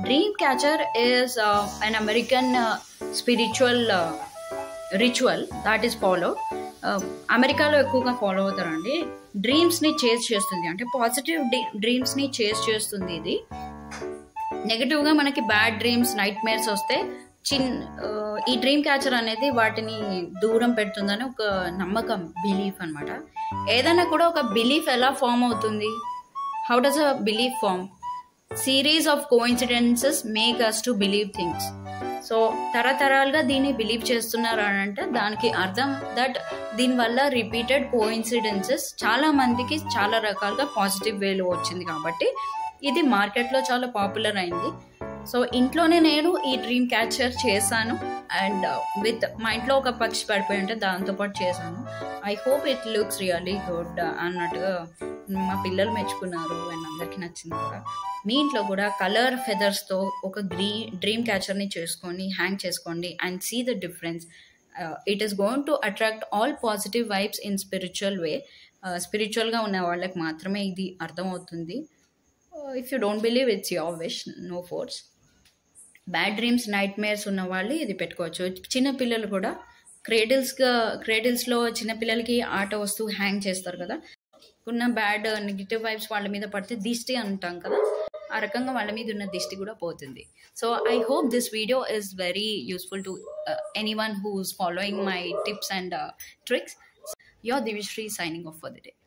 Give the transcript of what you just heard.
dream catcher is an American spiritual ritual that is follow అమెరికాలో ఎక్కువగా follow అవుతారండి డ్రీమ్స్ని chase చేస్తుంది అంటే పాజిటివ్ డ్రీమ్స్ని చేజ్ చేస్తుంది ఇది నెగిటివ్గా మనకి బ్యాడ్ డ్రీమ్స్ నైట్ మేర్స్ వస్తే చిన్ ఆ, ఈ డ్రీమ్ క్యాచర్ అనేది వాటిని దూరం పెడుతుందని ఒక నమ్మకం బిలీఫ్ అన్నమాట ఏదైనా కూడా ఒక బిలీఫ్ ఎలా ఫామ్ అవుతుంది how does a belief form series of coincidences make us to believe things so తరతరాలుగా దీన్ని బిలీవ్ చేస్తున్నారు అని అంటే దానికి అర్థం దట్ దీనివల్ల రిపీటెడ్ కోఇన్సిడెన్సెస్ చాలా మందికి చాలా రకాలుగా పాజిటివ్ వేలో వచ్చింది కాబట్టి ఇది మార్కెట్లో చాలా పాపులర్ అయింది సో ఇంట్లోనే నేను ఈ డ్రీమ్ క్యాచర్ చేశాను అండ్ విత్ మా ఇంట్లో ఒక పక్షి పడిపోయి ఉంటే దాంతోపాటు చేశాను I hope it looks really good అన్నట్టుగా మా పిల్లలు మెచ్చుకున్నారు అండ్ అందరికీ నచ్చింది కూడా మీ ఇంట్లో కూడా కలర్ ఫెదర్స్తో ఒక గ్రీ డ్రీమ్ క్యాచర్ని చేసుకొని హ్యాంగ్ చేసుకోండి and see the difference it is going to attract all positive vibes in spiritual way స్పిరిచువల్గా ఉన్న వాళ్ళకి మాత్రమే ఇది అర్థమవుతుంది if you don't believe it's your wish no force bad dreams nightmares ఉన్న వాళ్ళు ఇది పెట్టుకోవచ్చు చిన్న పిల్లలు కూడా క్రేడిల్స్గా క్రేడిల్స్లో చిన్నపిల్లలకి ఆట వస్తువు హ్యాంగ్ చేస్తారు కదా ఉన్న బ్యాడ్ నెగిటివ్ వైబ్స్ వాళ్ళ మీద పడితే దిష్టి అంటాం కదా ఆ రకంగా వాళ్ళ మీద ఉన్న దిష్టి కూడా పోతుంది so I hope this video is very useful to anyone who's following my tips and tricks your Divishri signing off for the day